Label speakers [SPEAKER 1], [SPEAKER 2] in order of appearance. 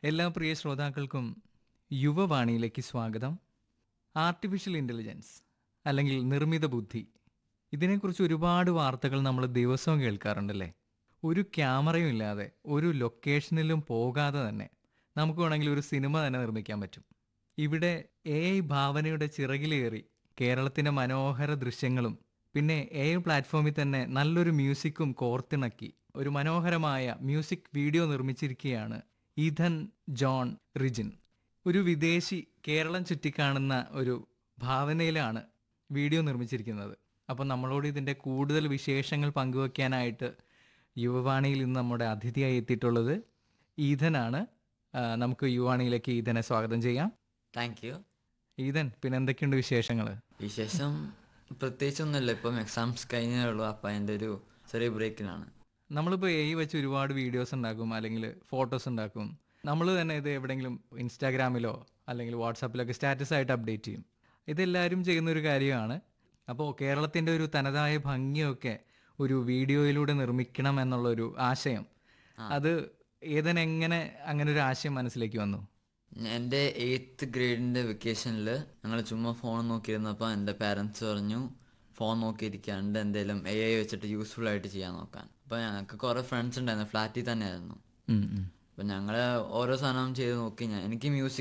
[SPEAKER 1] എല്ലാ പ്രിയ ശ്രോതാക്കൾക്കും യുവവാണിയിലേക്ക് സ്വാഗതം ആർട്ടിഫിഷ്യൽ ഇൻ്റലിജൻസ് അല്ലെങ്കിൽ നിർമ്മിത ബുദ്ധി ഇതിനെക്കുറിച്ച് ഒരുപാട് വാർത്തകൾ നമ്മൾ ദിവസവും കേൾക്കാറുണ്ടല്ലേ ഒരു ക്യാമറയും ഇല്ലാതെ ഒരു ലൊക്കേഷനിലും പോകാതെ തന്നെ നമുക്ക് വേണമെങ്കിൽ ഒരു സിനിമ തന്നെ നിർമ്മിക്കാൻ പറ്റും ഇവിടെ എ ഐ ഭാവനയുടെ ചിറകിലേറി കേരളത്തിൻ്റെ മനോഹര ദൃശ്യങ്ങളും പിന്നെ എ ഐ പ്ലാറ്റ്ഫോമിൽ തന്നെ നല്ലൊരു മ്യൂസിക്കും കോർത്തിണക്കി ഒരു മനോഹരമായ മ്യൂസിക് വീഡിയോ നിർമ്മിച്ചിരിക്കുകയാണ് ഈഥൻ ജോൺ റിജിൻ ഒരു വിദേശി കേരളം ചുറ്റിക്കാണുന്ന ഒരു ഭാവനയിലാണ് വീഡിയോ നിർമ്മിച്ചിരിക്കുന്നത് അപ്പോൾ നമ്മളോട് ഇതിൻ്റെ കൂടുതൽ വിശേഷങ്ങൾ പങ്കുവയ്ക്കാനായിട്ട് യുവവാണിയിൽ ഇന്ന് നമ്മുടെ അതിഥിയായി എത്തിയിട്ടുള്ളത് ഈഥനാണ് ആ, നമുക്ക് യുവാണിയിലേക്ക് ഈഥനെ സ്വാഗതം ചെയ്യാം
[SPEAKER 2] താങ്ക് യു
[SPEAKER 1] ഈഥൻ പിന്നെ എന്തൊക്കെയുണ്ട് വിശേഷങ്ങൾ
[SPEAKER 2] വിശേഷം പ്രത്യേകിച്ചൊന്നുമില്ല ഇപ്പം എക്സാംസ് കഴിഞ്ഞേ ഉള്ളൂ അപ്പം അതിൻ്റെ ഒരു ചെറിയ ബ്രേക്കിലാണ്
[SPEAKER 1] നമ്മളിപ്പോൾ എ വെച്ച് ഒരുപാട് വീഡിയോസ് ഉണ്ടാക്കും അല്ലെങ്കിൽ ഫോട്ടോസ് ഉണ്ടാക്കും നമ്മൾ തന്നെ ഇത് എവിടെയെങ്കിലും ഇൻസ്റ്റാഗ്രാമിലോ അല്ലെങ്കിൽ വാട്സാപ്പിലൊക്കെ സ്റ്റാറ്റസ് ആയിട്ട് അപ്ഡേറ്റ് ചെയ്യും ഇതെല്ലാവരും ചെയ്യുന്ന ഒരു കാര്യമാണ് അപ്പോൾ കേരളത്തിൻ്റെ ഒരു തനതായ ഭംഗിയൊക്കെ ഒരു വീഡിയോയിലൂടെ നിർമ്മിക്കണം എന്നുള്ളൊരു ആശയം അത് ഏതെങ്ങനെ അങ്ങനെ ഒരു ആശയം മനസ്സിലേക്ക് വന്നു
[SPEAKER 2] എൻ്റെ എയ്ത്ത് ഗ്രേഡിൻ്റെ വെക്കേഷനിൽ ഞങ്ങൾ ചുമ്മാ ഫോൺ നോക്കിയിരുന്നപ്പോൾ എൻ്റെ പാരൻസ് പറഞ്ഞു ഫോൺ നോക്കിയിരിക്കാണ്ട് എന്തെങ്കിലും എ ഐ വെച്ചിട്ട് യൂസ്ഫുൾ ആയിട്ട് ചെയ്യാൻ നോക്കാൻ അപ്പോൾ ഞങ്ങൾക്ക് കുറേ ഫ്രണ്ട്സ് ഉണ്ടായിരുന്നു ഫ്ലാറ്റിൽ തന്നെയായിരുന്നു
[SPEAKER 1] ഉം, ഉം.
[SPEAKER 2] അപ്പം ഞങ്ങൾ ഓരോ സാധനവും ചെയ്ത് നോക്കി ഞാൻ എനിക്ക് മ്യൂസിക്